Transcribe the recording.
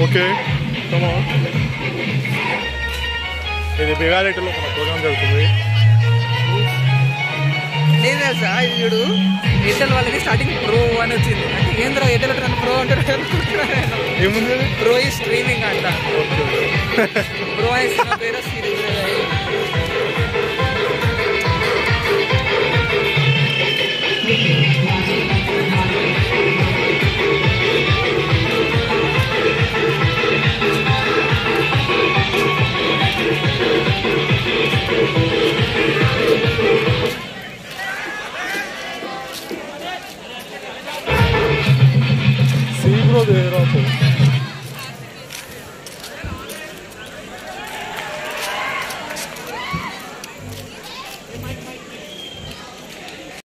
Okay కమా ఇది బిగారెడ్డిలో మన programme జరుగుతుంది నేను తెలుసా ఇప్పుడు ఎయిర్టెల్ వాళ్ళకి స్టార్టింగ్ ప్రో అని వచ్చింది అంటే ఏంద్రా ఎయిర్టెల్ అంటే ప్రో అంటే ఏముంది అది? ప్రో ఈ స్ట్రీమింగ్ అంట ఓకే ప్రో అనే సినిమా పేరు సిరీస్ सी ब्रो दे रहा था